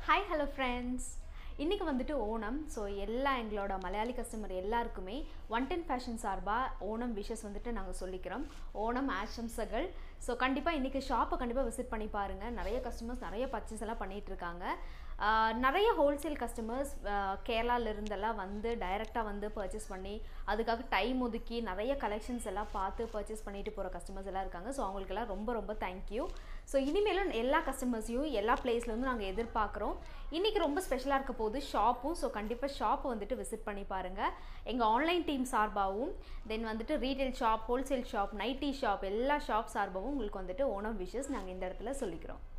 hi hello friends இன்றைக்கி வந்துட்டு Onam so எல்லா எங்களோட மலையாளி கஸ்டமர் எல்லாருக்குமே ஒன் டென் ஃபேஷன் சார்பாக ஓணம் விஷஸ் வந்துட்டு நாங்கள் சொல்லிக்கிறோம் ஓணம் ஆஷம்சகள் ஸோ கண்டிப்பாக இன்றைக்கி ஷாப்பை கண்டிப்பாக விசிட் பண்ணி பாருங்கள் நிறைய கஸ்டமர்ஸ் நிறைய பர்ச்சேஸ் எல்லாம் பண்ணிகிட்டு இருக்காங்க ஆஹ் நிறைய ஹோல்சேல் கஸ்டமர்ஸ் கேரளாவிலிருந்தெல்லாம் வந்து டைரெக்டாக வந்து பர்ச்சேஸ் பண்ணி அதுக்காக டைம் ஒதுக்கி நிறைய கலெக்ஷன்ஸ் எல்லாம் பார்த்து பர்ச்சேஸ் பண்ணிட்டு போகிற கஸ்டமர்ஸ் எல்லாம் இருக்காங்க ஸோ அவங்களுக்கெல்லாம் ரொம்ப ரொம்ப தேங்க்யூ ஸோ இனிமேலும் எல்லா கஸ்டமர்ஸையும் எல்லா பிளேஸ்லேருந்து நாங்கள் எதிர்பார்க்குறோம் இன்றைக்கி ரொம்ப ஸ்பெஷலாக இருக்க போகுது ஷாப்பும் ஸோ கண்டிப்பாக ஷாப்பை வந்துட்டு விசிட் பண்ணி பாருங்கள் எங்கள் ஆன்லைன் டீம் சார்பாகவும் தென் வந்துட்டு retail shop wholesale shop nighty shop எல்லா ஷாப் சார்பாகவும் உங்களுக்கு வந்துட்டு ஓணம் விஷஸ் நாங்கள் இந்த இடத்துல சொல்லிக்கிறோம்